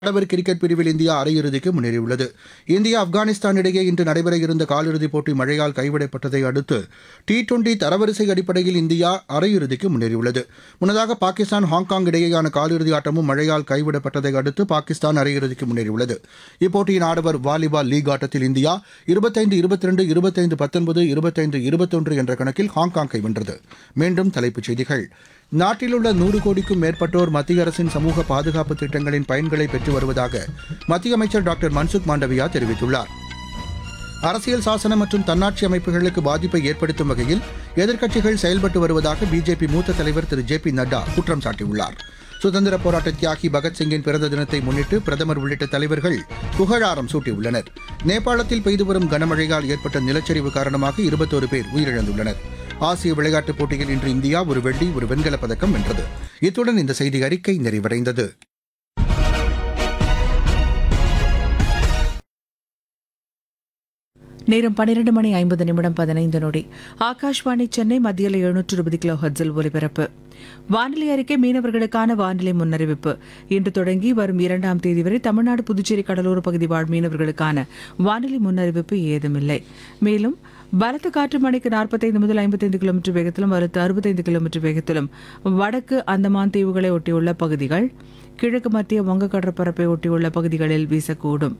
ஆடவர் கிரிக்கெட் பிரிவில் இந்தியா அரையிறுதிக்கு முன்னேறியுள்ளது இந்தியா ஆப்கானிஸ்தான் இடையே இன்று நடைபெற இருந்த காலிறுதிப் போட்டி மழையால் கைவிடப்பட்டதை அடுத்து டி டுவெண்டி தரவரிசை அடிப்படையில் இந்தியா அரையிறுதிக்கு முன்னேறியுள்ளது முன்னதாக பாகிஸ்தான் ஹாங்காங் இடையேயான காலிறுதி ஆட்டமும் மழையால் கைவிடப்பட்டதை அடுத்து பாகிஸ்தான் அரையிறுதிக்கு முன்னேறியுள்ளது இப்போட்டியின் ஆடவர் வாலிபால் லீக் ஆட்டத்தில் இந்தியா இருபத்தைந்து இருபத்தி ரெண்டு இருபத்தைந்து பத்தொன்பது இருபத்தைந்து இருபத்தொன்று என்ற கணக்கில் ஹாங்காங்கை வென்றது மீண்டும் தலைப்புச் செய்திகள் நாட்டில் உள்ள நூறு கோடிக்கும் மேற்பட்டோர் மத்திய அரசின் சமூக பாதுகாப்பு திட்டங்களின் பயன்களை பெற்று வருவதாக மத்திய அமைச்சர் டாக்டர் மன்சுக் மாண்டவியா தெரிவித்துள்ளார் அரசியல் சாசனம் மற்றும் தன்னாட்சி அமைப்புகளுக்கு பாதிப்பை ஏற்படுத்தும் வகையில் எதிர்க்கட்சிகள் செயல்பட்டு வருவதாக பிஜேபி மூத்த தலைவர் திரு ஜே பி நட்டா குற்றம் சாட்டியுள்ளார் சுதந்திர போராட்ட தியாகி பகத்சிங்கின் பிறந்த தினத்தை முன்னிட்டு பிரதமர் உள்ளிட்ட தலைவர்கள் புகழாரம் சூட்டியுள்ளனர் நேபாளத்தில் பெய்து வரும் கனமழையால் ஏற்பட்ட நிலச்சரிவு காரணமாக இருபத்தோரு பேர் உயிரிழந்துள்ளனர் ஆசிய விளையாட்டுப் போட்டியில் இன்று இந்தியா ஒரு வெள்ளி ஒரு வெண்கலப் பதக்கம் வென்றது இத்துடன் இந்த செய்தி அறிக்கை நிறைவடைந்தது நேரம் பன்னிரண்டு மணி ஐம்பது நிமிடம் பதினைந்து நொடி ஆகாஷ்வாணி சென்னை மத்தியில் எழுநூற்று இருபது கிலோ ஹர்ட்ஸில் ஒலிபரப்பு வானிலை அறிக்கை மீனவர்களுக்கான வானிலை முன்னறிவிப்பு இன்று தொடங்கி வரும் இரண்டாம் தேதி வரை தமிழ்நாடு புதுச்சேரி கடலோர பகுதி வாழ் மீனவர்களுக்கான வானிலை முன்னறிவிப்பு ஏதுமில்லை மேலும் பலத்த காற்று மணிக்கு நாற்பத்தைந்து முதல் ஐம்பத்தைந்து கிலோமீட்டர் வேகத்திலும் அடுத்து அறுபத்தைந்து கிலோமீட்டர் வேகத்திலும் வடக்கு அந்தமான் தீவுகளை ஒட்டியுள்ள பகுதிகள் கிழக்கு மத்திய வங்க கடற்பரப்பை ஒட்டியுள்ள பகுதிகளில் வீசக்கூடும்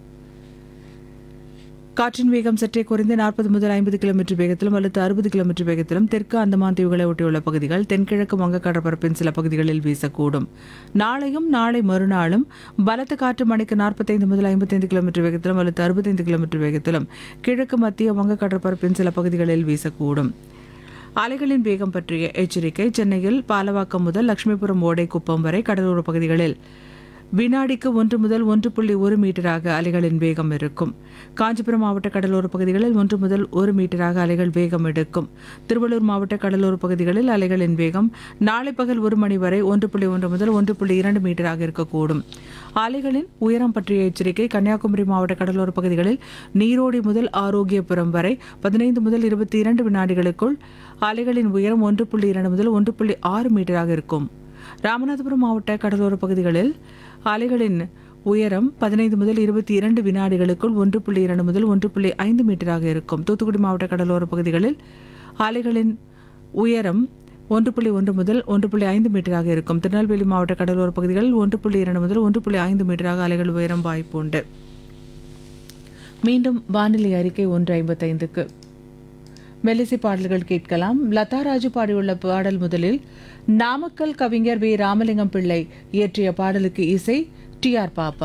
காற்றின் வேகம் சற்றே குறைந்து நாற்பது முதல் ஐம்பது கிலோமீட்டர் வேகத்திலும் அல்லது அறுபது கிலோமீட்டர் வேகத்திலும் தெற்கு அந்தமான் தீவுகளை ஒட்டியுள்ள பகுதிகள் தென்கிழக்கு வங்க கடற்பரப்பின் சில பகுதிகளில் வீசக்கூடும் நாளையும் நாளை மறுநாளும் பலத்த காற்று மணிக்கு நாற்பத்தைந்து முதல் ஐம்பத்தைந்து கிலோமீட்டர் வேகத்திலும் அல்லது அறுபத்தைந்து கிலோமீட்டர் வேகத்திலும் கிழக்கு மத்திய வங்க கடற்பரப்பின் சில பகுதிகளில் வீசக்கூடும் அலைகளின் வேகம் பற்றிய எச்சரிக்கை சென்னையில் பாலவாக்கம் முதல் லட்சுமிபுரம் ஓடை குப்பம் வரை கடலோர பகுதிகளில் வினாடிக்கு ஒன்று முதல் ஒன்று புள்ளி ஒரு மீட்டராக அலைகளின் வேகம் இருக்கும் காஞ்சிபுரம் மாவட்ட கடலோர பகுதிகளில் ஒன்று முதல் ஒரு மீட்டராக அலைகள் வேகம் எடுக்கும் திருவள்ளூர் மாவட்ட கடலோர பகுதிகளில் அலைகளின் வேகம் நாளை பகல் ஒரு மணி வரை ஒன்று புள்ளி ஒன்று முதல் ஒன்று புள்ளி இரண்டு மீட்டராக இருக்கக்கூடும் அலைகளின் உயரம் பற்றிய எச்சரிக்கை கன்னியாகுமரி மாவட்ட கடலோர பகுதிகளில் நீரோடி முதல் ஆரோக்கியபுரம் வரை பதினைந்து முதல் இருபத்தி இரண்டு வினாடிகளுக்குள் அலைகளின் உயரம் ஒன்று புள்ளி இரண்டு முதல் ஒன்று புள்ளி ஆறு மீட்டராக இருக்கும் ராமநாதபுரம் மாவட்ட கடலோர பகுதிகளில் அலைகளின் உயரம் பதினைந்து முதல் இருபத்தி இரண்டு வினாடிகளுக்குள் ஒன்று புள்ளி இரண்டு முதல் ஒன்று புள்ளி ஐந்து மீட்டராக இருக்கும் தூத்துக்குடி மாவட்ட கடலோர பகுதிகளில் அலைகளின் உயரம் ஒன்று புள்ளி ஒன்று முதல் ஒன்று புள்ளி ஐந்து மீட்டராக இருக்கும் திருநெல்வேலி மாவட்ட கடலோர பகுதிகளில் ஒன்று புள்ளி இரண்டு முதல் ஒன்று புள்ளி ஐந்து மீட்டராக அலைகள் உயரம் வாய்ப்புண்டு மீண்டும் வானிலை அறிக்கை ஒன்று ஐம்பத்தைந்துக்கு மெல்லிசை பாடல்கள் கேட்கலாம் லதா ராஜு பாடியுள்ள பாடல் முதலில் நாமக்கல் கவிஞர் வி ராமலிங்கம் பிள்ளை இயற்றிய பாடலுக்கு இசை டி ஆர் பாப்பா